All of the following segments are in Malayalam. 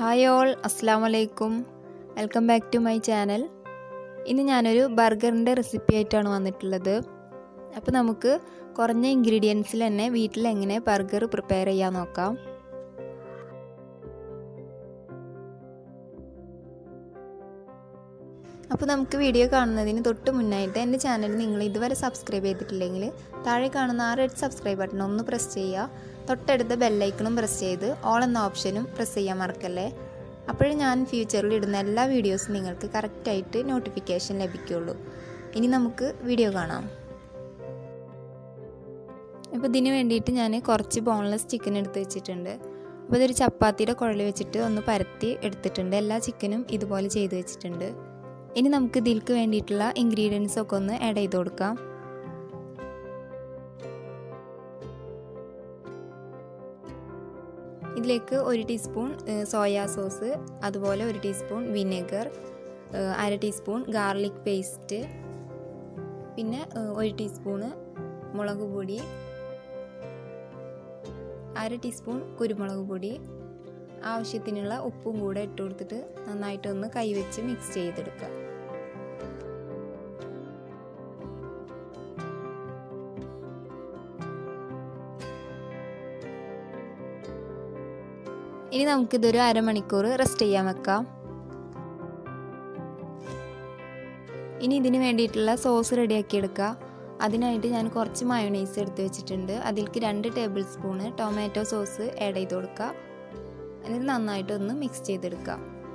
ഹായ് ഓൾ അസ്സാം വലൈക്കും welcome back to my channel ഇന്ന് ഞാനൊരു ബർഗറിൻ്റെ റെസിപ്പി ആയിട്ടാണ് വന്നിട്ടുള്ളത് അപ്പോൾ നമുക്ക് കുറഞ്ഞ ഇൻഗ്രീഡിയൻസിൽ തന്നെ വീട്ടിൽ എങ്ങനെ ബർഗർ പ്രിപ്പയർ ചെയ്യാൻ നോക്കാം അപ്പോൾ നമുക്ക് വീഡിയോ കാണുന്നതിന് തൊട്ട് മുന്നായിട്ട് എൻ്റെ ചാനൽ നിങ്ങൾ ഇതുവരെ സബ്സ്ക്രൈബ് ചെയ്തിട്ടില്ലെങ്കിൽ താഴെ കാണുന്ന ആ റെഡ് സബ്സ്ക്രൈബ് ബട്ടൺ ഒന്ന് പ്രസ് ചെയ്യുക തൊട്ടടുത്ത ബെല്ലൈക്കണും പ്രസ് ചെയ്ത് ഓൾ എന്ന ഓപ്ഷനും പ്രസ് ചെയ്യാൻ മറക്കല്ലേ അപ്പോഴും ഞാൻ ഫ്യൂച്ചറിൽ ഇടുന്ന എല്ലാ വീഡിയോസും നിങ്ങൾക്ക് കറക്റ്റായിട്ട് നോട്ടിഫിക്കേഷൻ ലഭിക്കുകയുള്ളൂ ഇനി നമുക്ക് വീഡിയോ കാണാം അപ്പോൾ ഇതിന് വേണ്ടിയിട്ട് ഞാൻ കുറച്ച് ബോൺലെസ് ചിക്കൻ എടുത്ത് വെച്ചിട്ടുണ്ട് അപ്പോൾ ഇതൊരു ചപ്പാത്തിയുടെ കുഴൽ വെച്ചിട്ട് ഒന്ന് പരത്തി എടുത്തിട്ടുണ്ട് എല്ലാ ചിക്കനും ഇതുപോലെ ചെയ്ത് വെച്ചിട്ടുണ്ട് ഇനി നമുക്ക് ഇതിൽക്ക് വേണ്ടിയിട്ടുള്ള ഇൻഗ്രീഡിയൻസ് ഒക്കെ ഒന്ന് ആഡ് ചെയ്ത് കൊടുക്കാം ഇതിലേക്ക് ഒരു ടീസ്പൂൺ സോയാ സോസ് അതുപോലെ ഒരു ടീസ്പൂൺ വിനെഗർ അര ടീസ്പൂൺ ഗാർലിക് പേസ്റ്റ് പിന്നെ ഒരു ടീസ്പൂണ് മുളക് പൊടി അര ടീസ്പൂൺ കുരുമുളക് പൊടി ആവശ്യത്തിനുള്ള ഉപ്പും കൂടെ ഇട്ട് കൊടുത്തിട്ട് നന്നായിട്ടൊന്ന് കൈവച്ച് മിക്സ് ചെയ്തെടുക്കുക ഇനി നമുക്കിതൊരു അരമണിക്കൂർ റെസ്റ്റ് ചെയ്യാൻ വെക്കാം ഇനി ഇതിന് വേണ്ടിയിട്ടുള്ള സോസ് റെഡിയാക്കി എടുക്കുക അതിനായിട്ട് ഞാൻ കുറച്ച് മയോണൈസ് എടുത്ത് വെച്ചിട്ടുണ്ട് അതിലേക്ക് രണ്ട് tablespoon tomato sauce add ചെയ്ത് കൊടുക്കുക എന്നിട്ട് നന്നായിട്ടൊന്ന് മിക്സ് ചെയ്തെടുക്കുക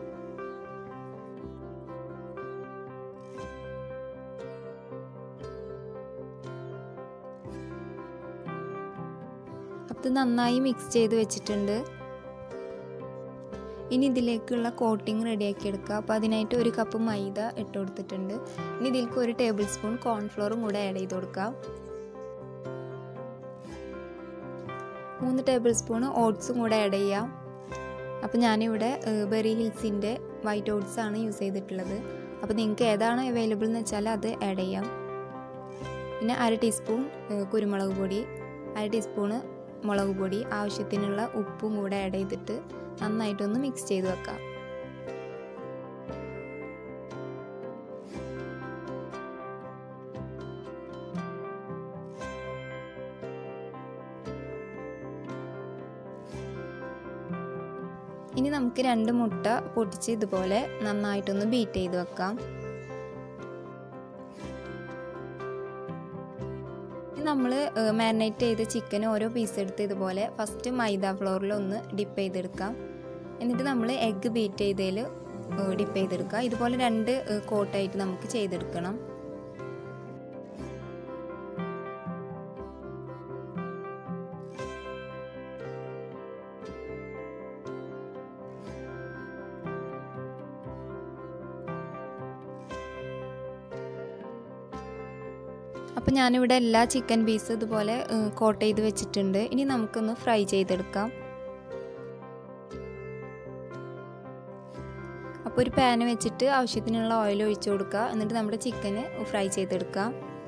അത് നന്നായി മിക്സ് ചെയ്ത് വെച്ചിട്ടുണ്ട് ഇനി ഇതിലേക്കുള്ള കോട്ടിങ് റെഡിയാക്കി എടുക്കുക അപ്പോൾ അതിനായിട്ട് ഒരു കപ്പ് മൈദ ഇട്ട് കൊടുത്തിട്ടുണ്ട് ഇനി ഇതിലേക്ക് ഒരു ടേബിൾ സ്പൂൺ കോൺഫ്ലോറും കൂടെ ആഡ് ചെയ്ത് കൊടുക്കാം മൂന്ന് ടേബിൾ സ്പൂൺ ഓട്സും കൂടെ ആഡ് ചെയ്യാം അപ്പോൾ ഞാനിവിടെ ബെറി ഹിൽസിൻ്റെ വൈറ്റ് ഓട്സ് ആണ് യൂസ് ചെയ്തിട്ടുള്ളത് അപ്പോൾ നിങ്ങൾക്ക് ഏതാണ് അവൈലബിൾ എന്ന് വെച്ചാൽ അത് ആഡ് ചെയ്യാം പിന്നെ അര ടീസ്പൂൺ കുരുമുളക് പൊടി അര ടീസ്പൂണ് മുളക് പൊടി ആവശ്യത്തിനുള്ള ഉപ്പും കൂടെ ആഡ് ചെയ്തിട്ട് നന്നായിട്ടൊന്ന് മിക്സ് ചെയ്ത് വെക്കാം ഇനി നമുക്ക് രണ്ട് മുട്ട പൊട്ടിച്ച് ഇതുപോലെ നന്നായിട്ടൊന്ന് ബീറ്റ് ചെയ്ത് വെക്കാം നമ്മൾ മാരിനേറ്റ് ചെയ്ത ചിക്കൻ ഓരോ പീസ് എടുത്ത് ഇതുപോലെ ഫസ്റ്റ് മൈദ ഫ്ലോറിൽ ഒന്ന് ഡിപ്പ് ചെയ്തെടുക്കാം എന്നിട്ട് നമ്മൾ എഗ്ഗ് ബീറ്റ് ചെയ്തതിൽ ഡിപ്പ് ചെയ്തെടുക്കുക ഇതുപോലെ രണ്ട് കോട്ടായിട്ട് നമുക്ക് ചെയ്തെടുക്കണം അപ്പോൾ ഞാനിവിടെ എല്ലാ ചിക്കൻ പീസും ഇതുപോലെ കോട്ട് ചെയ്ത് വെച്ചിട്ടുണ്ട് ഇനി നമുക്കൊന്ന് ഫ്രൈ ചെയ്തെടുക്കാം അപ്പോൾ ഒരു പാന് വെച്ചിട്ട് ആവശ്യത്തിനുള്ള ഓയിൽ ഒഴിച്ചു കൊടുക്കുക എന്നിട്ട് നമ്മുടെ ചിക്കന് ഫ്രൈ ചെയ്തെടുക്കാം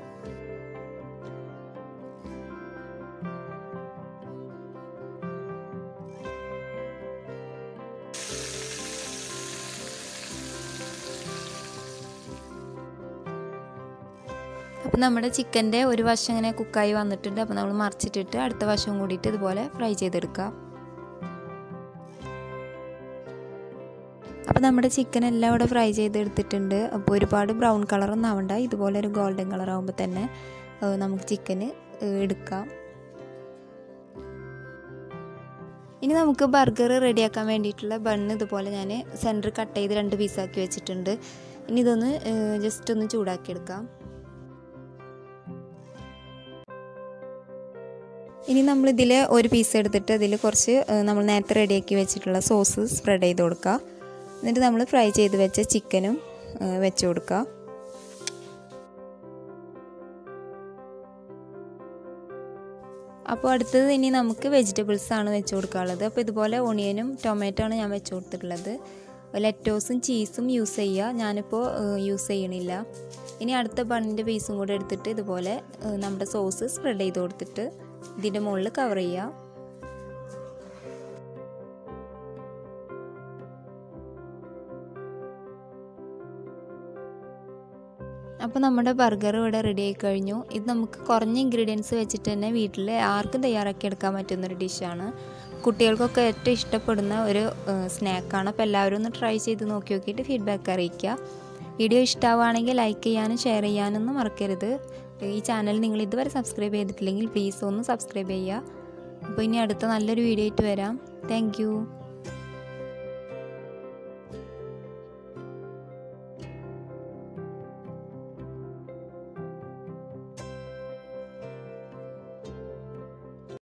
അപ്പോൾ നമ്മുടെ ചിക്കൻ്റെ ഒരു വശം ഇങ്ങനെ കുക്കായി വന്നിട്ടുണ്ട് അപ്പോൾ നമ്മൾ മറിച്ചിട്ടിട്ട് അടുത്ത വശം കൂടിയിട്ട് ഇതുപോലെ ഫ്രൈ ചെയ്തെടുക്കുക അപ്പോൾ നമ്മുടെ ചിക്കൻ എല്ലാം ഇവിടെ ഫ്രൈ ചെയ്തെടുത്തിട്ടുണ്ട് അപ്പോൾ ഒരുപാട് ബ്രൗൺ കളറൊന്നും ആവണ്ട ഇതുപോലെ ഒരു ഗോൾഡൻ കളർ ആകുമ്പോൾ തന്നെ നമുക്ക് ചിക്കന് എടുക്കാം ഇനി നമുക്ക് ബർഗർ റെഡിയാക്കാൻ വേണ്ടിയിട്ടുള്ള ബണ്ണ് ഇതുപോലെ ഞാൻ സെൻറ്റർ കട്ട് ചെയ്ത് രണ്ട് പീസാക്കി വെച്ചിട്ടുണ്ട് ഇനി ഇതൊന്ന് ജസ്റ്റ് ഒന്ന് ചൂടാക്കി എടുക്കാം ഇനി നമ്മൾ ഇതിൽ ഒരു പീസ് എടുത്തിട്ട് അതിൽ കുറച്ച് നമ്മൾ നേരത്തെ റെഡിയാക്കി വെച്ചിട്ടുള്ള സോസ് സ്പ്രെഡ് ചെയ്ത് കൊടുക്കുക എന്നിട്ട് നമ്മൾ ഫ്രൈ ചെയ്ത് വെച്ച ചിക്കനും വെച്ച് കൊടുക്കുക അപ്പോൾ അടുത്തത് ഇനി നമുക്ക് വെജിറ്റബിൾസ് ആണ് വെച്ച് കൊടുക്കാനുള്ളത് അപ്പോൾ ഇതുപോലെ ഒണിയനും ടൊമാറ്റോ ആണ് ഞാൻ വെച്ച് കൊടുത്തിട്ടുള്ളത് ലെറ്റോസും ചീസും യൂസ് ചെയ്യുക ഞാനിപ്പോൾ യൂസ് ചെയ്യണില്ല ഇനി അടുത്ത ബണ്ണിൻ്റെ പീസും കൂടെ എടുത്തിട്ട് ഇതുപോലെ നമ്മുടെ സോസ് സ്പ്രെഡ് ചെയ്ത് കൊടുത്തിട്ട് ഇതിൻ്റെ മുകളിൽ കവർ ചെയ്യുക അപ്പോൾ നമ്മുടെ ബർഗർ ഇവിടെ റെഡി ആയി കഴിഞ്ഞു ഇത് നമുക്ക് കുറഞ്ഞ ഇൻഗ്രീഡിയൻസ് വെച്ചിട്ട് തന്നെ വീട്ടിൽ ആർക്കും തയ്യാറാക്കി എടുക്കാൻ പറ്റുന്നൊരു ഡിഷാണ് കുട്ടികൾക്കൊക്കെ ഏറ്റവും ഇഷ്ടപ്പെടുന്ന ഒരു സ്നാക്കാണ് അപ്പോൾ എല്ലാവരും ഒന്ന് ട്രൈ ചെയ്ത് നോക്കി നോക്കിയിട്ട് ഫീഡ്ബാക്ക് അറിയിക്കുക വീഡിയോ ഇഷ്ടമാവുകയാണെങ്കിൽ ലൈക്ക് ചെയ്യാനും ഷെയർ ചെയ്യാനൊന്നും മറക്കരുത് ഈ ചാനൽ നിങ്ങൾ ഇതുവരെ സബ്സ്ക്രൈബ് ചെയ്തിട്ടില്ലെങ്കിൽ പ്ലീസ് ഒന്ന് സബ്സ്ക്രൈബ് ചെയ്യുക അപ്പോൾ ഇനി അടുത്ത നല്ലൊരു വീഡിയോ ആയിട്ട് വരാം താങ്ക്